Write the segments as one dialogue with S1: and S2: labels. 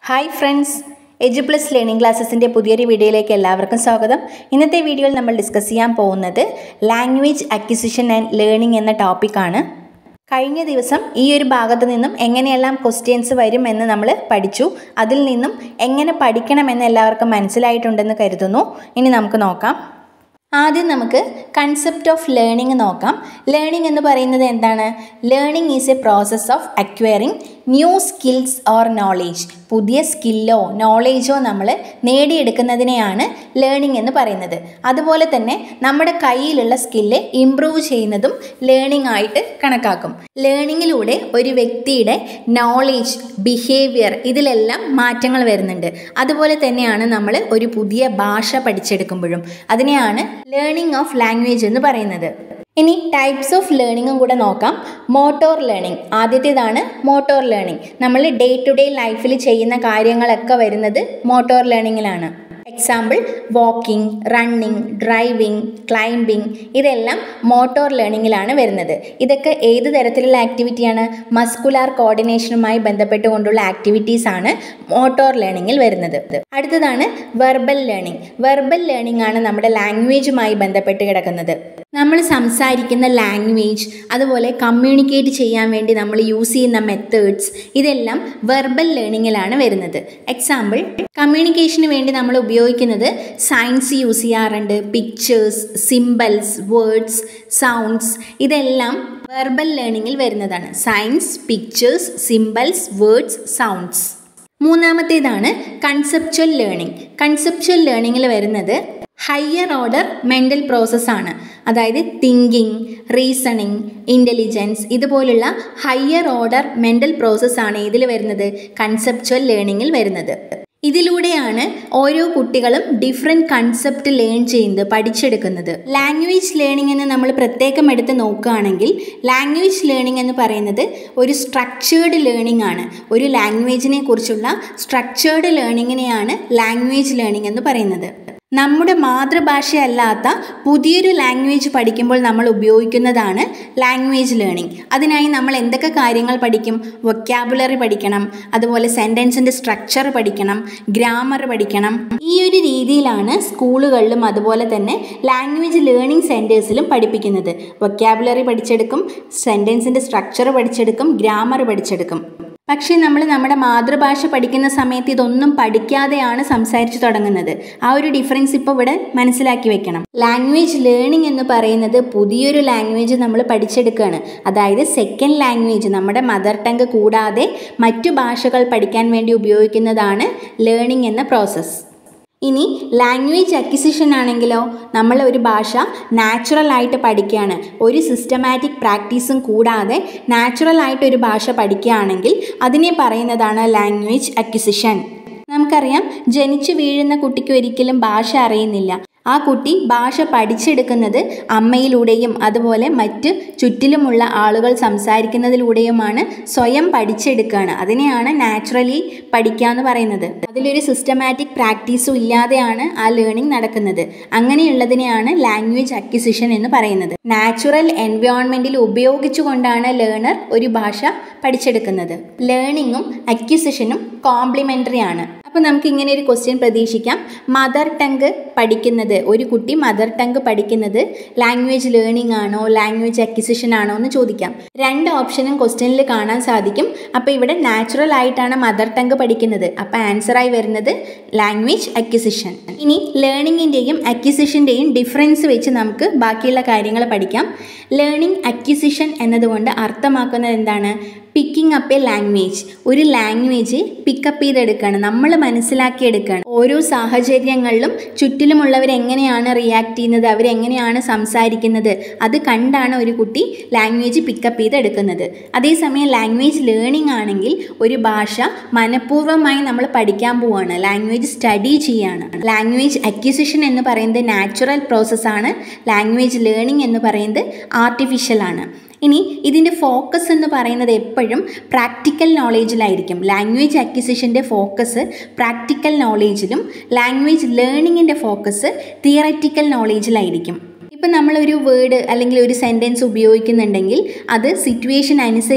S1: hi friends Edu plus learning ക്ലാസ്സസിൻ്റെ പുതിയൊരു വീഡിയോയിലേക്ക് എല്ലാവർക്കും സ്വാഗതം ഇന്നത്തെ വീഡിയോയിൽ നമ്മൾ ഡിസ്കസ് ചെയ്യാൻ പോകുന്നത് ലാംഗ്വേജ് അക്വിസിഷൻ ആൻഡ് ലേണിംഗ് എന്ന ടോപ്പിക്കാണ് കഴിഞ്ഞ ദിവസം ഈ ഒരു ഭാഗത്ത് നിന്നും എങ്ങനെയെല്ലാം ക്വസ്റ്റ്യൻസ് വരും എന്ന് നമ്മൾ പഠിച്ചു അതിൽ നിന്നും എങ്ങനെ പഠിക്കണമെന്ന് എല്ലാവർക്കും മനസ്സിലായിട്ടുണ്ടെന്ന് കരുതുന്നു ഇനി നമുക്ക് നോക്കാം ആദ്യം നമുക്ക് കൺസെപ്റ്റ് ഓഫ് ലേണിംഗ് നോക്കാം ലേണിംഗ് എന്ന് പറയുന്നത് എന്താണ് learning is a process of acquiring new skills or knowledge പുതിയ സ്കില്ലോ നോളേജോ നമ്മൾ നേടിയെടുക്കുന്നതിനെയാണ് ലേണിംഗ് എന്ന് പറയുന്നത് അതുപോലെ തന്നെ നമ്മുടെ കയ്യിലുള്ള സ്കില്ല് ഇമ്പ്രൂവ് ചെയ്യുന്നതും ലേണിംഗ് ആയിട്ട് കണക്കാക്കും ലേണിങ്ങിലൂടെ ഒരു വ്യക്തിയുടെ നോളേജ് ബിഹേവിയർ ഇതിലെല്ലാം മാറ്റങ്ങൾ വരുന്നുണ്ട് അതുപോലെ തന്നെയാണ് നമ്മൾ ഒരു പുതിയ ഭാഷ പഠിച്ചെടുക്കുമ്പോഴും അതിനെയാണ് ലേണിംഗ് ഓഫ് ലാംഗ്വേജ് എന്ന് പറയുന്നത് ഇനി ടൈപ്സ് ഓഫ് ലേണിങ്ങും കൂടെ നോക്കാം മോട്ടോർ ലേണിംഗ് ആദ്യത്തേതാണ് മോട്ടോർ ലേണിംഗ് നമ്മൾ ഡേ ടു ഡേ ലൈഫിൽ ചെയ്യുന്ന കാര്യങ്ങളൊക്കെ വരുന്നത് മോട്ടോർ ലേണിങ്ങിലാണ് example walking running driving climbing ഇതെല്ലാം മോട്ടോർ ലേണിങ്ങിലാണ് വരുന്നത് ഇതൊക്കെ ഏത് തരത്തിലുള്ള ആക്ടിവിറ്റിയാണ് മസ്കുലാർ കോർഡിനേഷനുമായി ബന്ധപ്പെട്ടുകൊണ്ടുള്ള ആക്ടിവിറ്റീസ് ആണ് മോട്ടോർ ലേണിങ്ങിൽ വരുന്നത് അടുത്തതാണ് വെർബൽ ലേണിംഗ് വെർബൽ ലേണിംഗ് ആണ് നമ്മുടെ ലാംഗ്വേജുമായി ബന്ധപ്പെട്ട് കിടക്കുന്നത് നമ്മൾ സംസാരിക്കുന്ന ലാംഗ്വേജ് അതുപോലെ കമ്മ്യൂണിക്കേറ്റ് ചെയ്യാൻ വേണ്ടി നമ്മൾ യൂസ് ചെയ്യുന്ന മെത്തേഡ്സ് ഇതെല്ലാം വെർബൽ ലേണിങ്ങിലാണ് വരുന്നത് എക്സാമ്പിൾ കമ്മ്യൂണിക്കേഷന് വേണ്ടി നമ്മൾ ഉപയോഗിക്കുന്നത് സയൻസ് യൂസ് ചെയ്യാറുണ്ട് പിക്ചേഴ്സ് സിംബൽസ് വേർഡ്സ് സൗണ്ട്സ് ഇതെല്ലാം വെർബൽ ലേണിങ്ങിൽ വരുന്നതാണ് science pictures symbols words sounds മൂന്നാമത്തേതാണ് കൺസെപ്ച്വൽ ലേണിംഗ് കൺസെപ്ച്വൽ ലേണിങ്ങിൽ വരുന്നത് ഹയർ ഓർഡർ മെൻ്റൽ പ്രോസസ്സാണ് അതായത് തിങ്കിങ് റീസണിങ് ഇൻ്റലിജൻസ് ഇതുപോലുള്ള ഹയർ ഓർഡർ മെൻ്റൽ പ്രോസസ്സാണ് ഇതിൽ വരുന്നത് കൺസെപ്ച്വൽ ലേണിങ്ങിൽ വരുന്നത് ഇതിലൂടെയാണ് ഓരോ കുട്ടികളും ഡിഫറെൻറ്റ് കൺസെപ്റ്റ് ലേൺ ചെയ്യുന്നത് പഠിച്ചെടുക്കുന്നത് ലാംഗ്വേജ് ലേണിംഗ് എന്ന് നമ്മൾ പ്രത്യേകം എടുത്ത് നോക്കുകയാണെങ്കിൽ ലാംഗ്വേജ് ലേണിംഗ് എന്ന് പറയുന്നത് ഒരു സ്ട്രക്ചേർഡ് ലേണിംഗ് ആണ് ഒരു ലാംഗ്വേജിനെ കുറിച്ചുള്ള സ്ട്രക്ചേർഡ് ലേണിങ്ങിനെയാണ് ലാംഗ്വേജ് ലേണിംഗ് എന്ന് പറയുന്നത് നമ്മുടെ മാതൃഭാഷയല്ലാത്ത പുതിയൊരു ലാംഗ്വേജ് പഠിക്കുമ്പോൾ നമ്മൾ ഉപയോഗിക്കുന്നതാണ് ലാംഗ്വേജ് ലേണിംഗ് അതിനായി നമ്മൾ എന്തൊക്കെ കാര്യങ്ങൾ പഠിക്കും വൊക്കാബുലറി പഠിക്കണം അതുപോലെ സെൻറ്റൻസിൻ്റെ സ്ട്രക്ചർ പഠിക്കണം ഗ്രാമർ പഠിക്കണം ഈ ഒരു രീതിയിലാണ് സ്കൂളുകളിലും അതുപോലെ തന്നെ ലാംഗ്വേജ് ലേണിംഗ് സെൻറ്റേഴ്സിലും പഠിപ്പിക്കുന്നത് വൊക്കാബുലറി പഠിച്ചെടുക്കും സെൻറ്റൻസിൻ്റെ സ്ട്രക്ചർ പഠിച്ചെടുക്കും ഗ്രാമർ പഠിച്ചെടുക്കും പക്ഷേ നമ്മൾ നമ്മുടെ മാതൃഭാഷ പഠിക്കുന്ന സമയത്ത് ഇതൊന്നും പഠിക്കാതെയാണ് സംസാരിച്ചു തുടങ്ങുന്നത് ആ ഒരു ഡിഫറൻസ് ഇപ്പോൾ ഇവിടെ മനസ്സിലാക്കി വെക്കണം ലാംഗ്വേജ് ലേണിംഗ് എന്ന് പറയുന്നത് പുതിയൊരു ലാംഗ്വേജ് നമ്മൾ പഠിച്ചെടുക്കുകയാണ് അതായത് സെക്കൻഡ് ലാംഗ്വേജ് നമ്മുടെ മദർ ടങ്ക് കൂടാതെ മറ്റു ഭാഷകൾ പഠിക്കാൻ വേണ്ടി ഉപയോഗിക്കുന്നതാണ് ലേണിംഗ് എന്ന പ്രോസസ്സ് ഇനി ലാംഗ്വേജ് അക്വിസിഷൻ ആണെങ്കിലോ നമ്മൾ ഒരു ഭാഷ നാച്ചുറൽ ആയിട്ട് പഠിക്കുകയാണ് ഒരു സിസ്റ്റമാറ്റിക് പ്രാക്ടീസും കൂടാതെ നാച്ചുറൽ ആയിട്ട് ഒരു ഭാഷ പഠിക്കുകയാണെങ്കിൽ അതിനെ പറയുന്നതാണ് ലാംഗ്വേജ് അക്വിസിഷൻ നമുക്കറിയാം ജനിച്ചു വീഴുന്ന കുട്ടിക്ക് ഒരിക്കലും ഭാഷ അറിയുന്നില്ല ആ കുട്ടി ഭാഷ പഠിച്ചെടുക്കുന്നത് അമ്മയിലൂടെയും അതുപോലെ മറ്റ് ചുറ്റിലുമുള്ള ആളുകൾ സംസാരിക്കുന്നതിലൂടെയുമാണ് സ്വയം പഠിച്ചെടുക്കുകയാണ് അതിനെയാണ് നാച്ചുറലി പഠിക്കുക എന്ന് പറയുന്നത് അതിലൊരു സിസ്റ്റമാറ്റിക് പ്രാക്ടീസും ഇല്ലാതെയാണ് ആ ലേണിംഗ് നടക്കുന്നത് അങ്ങനെയുള്ളതിനെയാണ് ലാംഗ്വേജ് അക്വിസിഷൻ എന്ന് പറയുന്നത് നാച്ചുറൽ എൻവയോൺമെൻറ്റിൽ ഉപയോഗിച്ചുകൊണ്ടാണ് ലേണർ ഒരു ഭാഷ പഠിച്ചെടുക്കുന്നത് ലേണിങ്ങും അക്വിസിഷനും കോംപ്ലിമെൻ്ററി ആണ് അപ്പോൾ നമുക്ക് ഇങ്ങനെ ഒരു ക്വസ്റ്റ്യൻ പ്രതീക്ഷിക്കാം മദർ ടങ്ക് പഠിക്കുന്നത് ഒരു കുട്ടി മദർ ടങ്ക് പഠിക്കുന്നത് ലാംഗ്വേജ് ലേണിംഗ് ആണോ ലാംഗ്വേജ് അക്വിസിഷൻ ആണോ എന്ന് ചോദിക്കാം രണ്ട് ഓപ്ഷനും ക്വസ്റ്റ്യനിൽ കാണാൻ സാധിക്കും അപ്പോൾ ഇവിടെ നാച്ചുറൽ ആയിട്ടാണ് മദർ ടങ്ക് പഠിക്കുന്നത് അപ്പോൾ ആൻസറായി വരുന്നത് ലാംഗ്വേജ് അക്വിസിഷൻ ഇനി ലേണിങ്ങിൻ്റെയും അക്വിസിഷൻ്റെയും ഡിഫറൻസ് വെച്ച് നമുക്ക് ബാക്കിയുള്ള കാര്യങ്ങൾ പഠിക്കാം ലേണിംഗ് അക്വിസിഷൻ എന്നതുകൊണ്ട് അർത്ഥമാക്കുന്നത് എന്താണ് പിക്കിംഗ് അപ്പ് എ ലാംഗ്വേജ് ഒരു ലാംഗ്വേജ് പിക്കപ്പ് ചെയ്തെടുക്കുകയാണ് നമ്മൾ മനസ്സിലാക്കിയെടുക്കുകയാണ് ഓരോ സാഹചര്യങ്ങളിലും ചുറ്റിലുമുള്ളവർ എങ്ങനെയാണ് റിയാക്ട് ചെയ്യുന്നത് അവരെങ്ങനെയാണ് സംസാരിക്കുന്നത് അത് കണ്ടാണ് ഒരു കുട്ടി ലാംഗ്വേജ് പിക്കപ്പ് ചെയ്തെടുക്കുന്നത് അതേസമയം ലാംഗ്വേജ് ലേണിംഗ് ആണെങ്കിൽ ഒരു ഭാഷ മനഃപൂർവ്വമായി നമ്മൾ പഠിക്കാൻ പോവുകയാണ് ലാംഗ്വേജ് സ്റ്റഡി ചെയ്യാണ് ലാംഗ്വേജ് അക്വിസിഷൻ എന്ന് പറയുന്നത് നാച്ചുറൽ പ്രോസസ്സാണ് ലാംഗ്വേജ് ലേണിംഗ് എന്ന് പറയുന്നത് ആർട്ടിഫിഷ്യൽ ആണ് ഇനി ഇതിൻ്റെ ഫോക്കസ് എന്ന് പറയുന്നത് എപ്പോഴും പ്രാക്ടിക്കൽ നോളേജിലായിരിക്കും ലാംഗ്വേജ് അക്വിസിഷൻ്റെ ഫോക്കസ് പ്രാക്ടിക്കൽ നോളേജിലും ലാംഗ്വേജ് ലേണിങ്ങിൻ്റെ ഫോക്കസ് തിയററ്റിക്കൽ നോളേജിലായിരിക്കും ഇപ്പം നമ്മളൊരു വേർഡ് അല്ലെങ്കിൽ ഒരു സെൻറ്റൻസ് ഉപയോഗിക്കുന്നുണ്ടെങ്കിൽ അത് സിറ്റുവേഷൻ അനുസരിച്ച്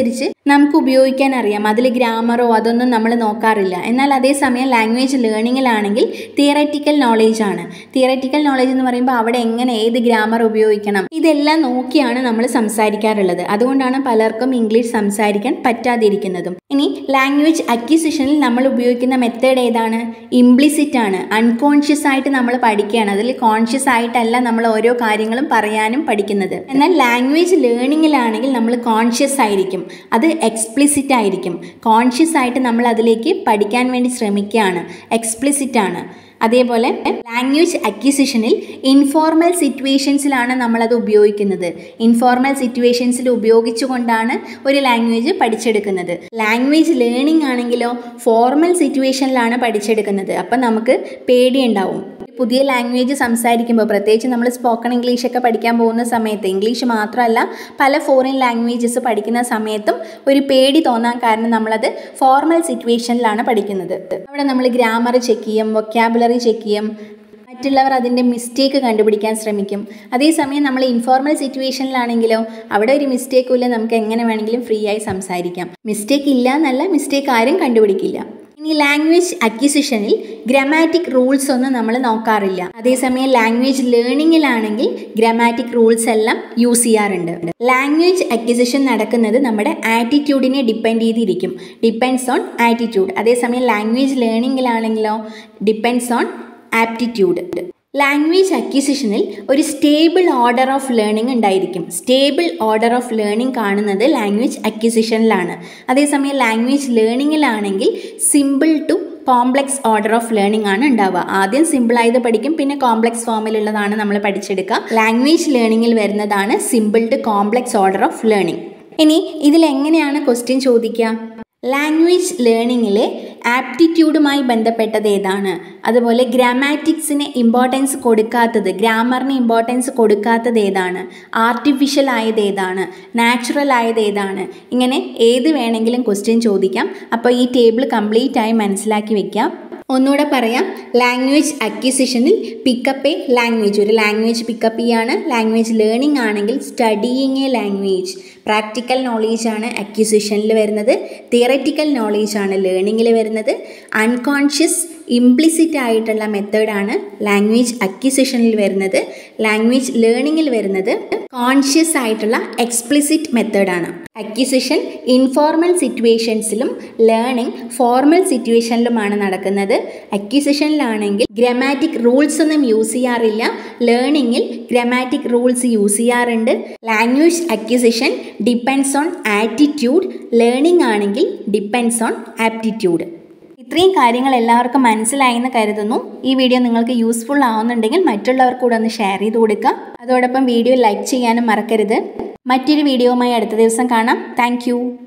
S1: നമുക്ക് ഉപയോഗിക്കാൻ അറിയാം അതിൽ ഗ്രാമറോ അതൊന്നും നമ്മൾ നോക്കാറില്ല എന്നാൽ അതേസമയം ലാംഗ്വേജ് ലേണിങ്ങിലാണെങ്കിൽ തിയററ്റിക്കൽ നോളേജ് ആണ് തിയററ്റിക്കൽ നോളേജ് എന്ന് പറയുമ്പോൾ അവിടെ എങ്ങനെ ഏത് ഗ്രാമർ ഉപയോഗിക്കണം ഇതെല്ലാം നോക്കിയാണ് നമ്മൾ സംസാരിക്കാറുള്ളത് അതുകൊണ്ടാണ് പലർക്കും ഇംഗ്ലീഷ് സംസാരിക്കാൻ പറ്റാതിരിക്കുന്നതും ഇനി ലാംഗ്വേജ് അക്വിസിഷനിൽ നമ്മൾ ഉപയോഗിക്കുന്ന മെത്തേഡ് ഏതാണ് ഇംപ്ലിസിറ്റ് ആണ് അൺകോൺഷ്യസ് ആയിട്ട് നമ്മൾ പഠിക്കുകയാണ് അതിൽ കോൺഷ്യസ് ആയിട്ടല്ല നമ്മൾ ഓരോ കാര്യങ്ങളും പറയാനും പഠിക്കുന്നത് എന്നാൽ ലാംഗ്വേജ് ലേണിങ്ങിലാണെങ്കിൽ നമ്മൾ കോൺഷ്യസ് ആയിരിക്കും അത് എക്സ്പ്ലിസിറ്റ് ആയിരിക്കും കോൺഷ്യസ് ആയിട്ട് നമ്മൾ അതിലേക്ക് പഠിക്കാൻ വേണ്ടി ശ്രമിക്കുകയാണ് എക്സ്പ്ലിസിറ്റ് ആണ് അതേപോലെ ലാംഗ്വേജ് അക്വിസിഷനിൽ ഇൻഫോർമൽ സിറ്റുവേഷൻസിലാണ് നമ്മളത് ഉപയോഗിക്കുന്നത് ഇൻഫോർമൽ സിറ്റുവേഷൻസിൽ ഉപയോഗിച്ചുകൊണ്ടാണ് ഒരു ലാംഗ്വേജ് പഠിച്ചെടുക്കുന്നത് ലാംഗ്വേജ് ലേണിംഗ് ആണെങ്കിലോ ഫോർമൽ സിറ്റുവേഷനിലാണ് പഠിച്ചെടുക്കുന്നത് അപ്പം നമുക്ക് പേടിയുണ്ടാവും പുതിയ ലാംഗ്വേജ് സംസാരിക്കുമ്പോൾ പ്രത്യേകിച്ച് നമ്മൾ സ്പോക്കൺ ഇംഗ്ലീഷൊക്കെ പഠിക്കാൻ പോകുന്ന സമയത്ത് ഇംഗ്ലീഷ് മാത്രമല്ല പല ഫോറിൻ ലാംഗ്വേജസ് പഠിക്കുന്ന സമയത്തും ഒരു പേടി തോന്നാൻ കാരണം നമ്മളത് ഫോർമൽ സിറ്റുവേഷനിലാണ് പഠിക്കുന്നത് അവിടെ നമ്മൾ ഗ്രാമർ ചെക്ക് ചെയ്യും വൊക്കാബുലറി ചെക്ക് ചെയ്യും മറ്റുള്ളവർ അതിൻ്റെ മിസ്റ്റേക്ക് കണ്ടുപിടിക്കാൻ ശ്രമിക്കും അതേസമയം നമ്മൾ ഇൻഫോർമൽ സിറ്റുവേഷനിലാണെങ്കിലോ അവിടെ ഒരു മിസ്റ്റേക്കും ഇല്ല നമുക്ക് എങ്ങനെ വേണമെങ്കിലും ഫ്രീ ആയി സംസാരിക്കാം മിസ്റ്റേക്ക് ഇല്ല എന്നല്ല മിസ്റ്റേക്ക് ആരും കണ്ടുപിടിക്കില്ല ഇനി ലാംഗ്വേജ് അക്വിസിഷനിൽ ഗ്രാമാറ്റിക് റൂൾസ് ഒന്നും നമ്മൾ നോക്കാറില്ല അതേസമയം ലാംഗ്വേജ് ലേണിങ്ങിലാണെങ്കിൽ ഗ്രാമാറ്റിക് റൂൾസ് എല്ലാം യൂസ് ചെയ്യാറുണ്ട് ലാംഗ്വേജ് അക്വിസിഷൻ നടക്കുന്നത് നമ്മുടെ ആറ്റിറ്റ്യൂഡിനെ ഡിപ്പെൻഡ് ചെയ്തിരിക്കും ഡിപ്പെൻഡ്സ് ഓൺ ആറ്റിറ്റ്യൂഡ് അതേസമയം ലാംഗ്വേജ് ലേണിങ്ങിലാണെങ്കിലോ ഡിപ്പെൻഡ്സ് ഓൺ ആപ്റ്റിറ്റ്യൂഡ് ലാംഗ്വേജ് അക്വിസിഷനിൽ ഒരു സ്റ്റേബിൾ ഓർഡർ ഓഫ് ലേണിംഗ് ഉണ്ടായിരിക്കും സ്റ്റേബിൾ ഓർഡർ ഓഫ് ലേണിംഗ് കാണുന്നത് ലാംഗ്വേജ് അക്വിസിഷനിലാണ് അതേസമയം ലാംഗ്വേജ് ലേണിങ്ങിലാണെങ്കിൽ simple to complex order of learning ആണ് ഉണ്ടാവുക ആദ്യം സിമ്പിൾ ആയത് പഠിക്കും പിന്നെ കോംപ്ലക്സ് ഫോമിലുള്ളതാണ് നമ്മൾ പഠിച്ചെടുക്കുക ലാംഗ്വേജ് ലേണിങ്ങിൽ വരുന്നതാണ് simple to complex order of learning ഇനി ഇതിൽ എങ്ങനെയാണ് ക്വസ്റ്റ്യൻ ചോദിക്കുക ലാംഗ്വേജ് ലേണിങ്ങിലെ ആപ്റ്റിറ്റ്യൂഡുമായി ബന്ധപ്പെട്ടത് ഏതാണ് അതുപോലെ ഗ്രാമാറ്റിക്സിന് ഇമ്പോർട്ടൻസ് കൊടുക്കാത്തത് ഗ്രാമറിന് ഇമ്പോർട്ടൻസ് കൊടുക്കാത്തത് ഏതാണ് ആർട്ടിഫിഷ്യൽ ആയത് ഏതാണ് നാച്ചുറൽ ആയത് ഏതാണ് ഇങ്ങനെ ഏത് വേണമെങ്കിലും ക്വസ്റ്റ്യൻ ചോദിക്കാം അപ്പോൾ ഈ ടേബിൾ കംപ്ലീറ്റ് ആയി മനസ്സിലാക്കി വെക്കാം ഒന്നുകൂടെ പറയാം ലാംഗ്വേജ് അക്വിസിഷനിൽ പിക്കപ്പ് എ ലാംഗ്വേജ് ഒരു ലാംഗ്വേജ് പിക്കപ്പ് ചെയ്യാണ് ലാംഗ്വേജ് ലേണിംഗ് ആണെങ്കിൽ studying a language practical knowledge ആണ് അക്വിസിഷനിൽ വരുന്നത് തിയററ്റിക്കൽ നോളേജ് ആണ് ലേണിങ്ങിൽ വരുന്നത് അൺകോൺഷ്യസ് ഇംപ്ലിസിറ്റ് ആയിട്ടുള്ള മെത്തേഡാണ് ലാംഗ്വേജ് അക്വിസിഷനിൽ വരുന്നത് ലാംഗ്വേജ് ലേണിങ്ങിൽ വരുന്നത് കോൺഷ്യസ് ആയിട്ടുള്ള എക്സ്പ്ലിസിറ്റ് മെത്തേഡാണ് അക്വിസിഷൻ ഇൻഫോർമൽ സിറ്റുവേഷൻസിലും ലേണിംഗ് ഫോർമൽ സിറ്റുവേഷനിലുമാണ് നടക്കുന്നത് അക്വിസിഷനിലാണെങ്കിൽ ഗ്രാമാറ്റിക് റൂൾസ് ഒന്നും യൂസ് ചെയ്യാറില്ല ലേണിങ്ങിൽ ഗ്രാമാറ്റിക് റൂൾസ് യൂസ് ചെയ്യാറുണ്ട് language acquisition depends on attitude learning ആണെങ്കിൽ ഡിപ്പെൻഡ്സ് ഓൺ ആപ്റ്റിറ്റ്യൂഡ് ഇത്രയും കാര്യങ്ങൾ എല്ലാവർക്കും മനസ്സിലായി എന്ന് കരുതുന്നു ഈ വീഡിയോ നിങ്ങൾക്ക് യൂസ്ഫുൾ ആവുന്നുണ്ടെങ്കിൽ മറ്റുള്ളവർക്ക് കൂടെ ഒന്ന് ഷെയർ ചെയ്ത് കൊടുക്കുക അതോടൊപ്പം വീഡിയോ ലൈക്ക് ചെയ്യാനും മറക്കരുത് മറ്റൊരു വീഡിയോവുമായി അടുത്ത ദിവസം കാണാം താങ്ക്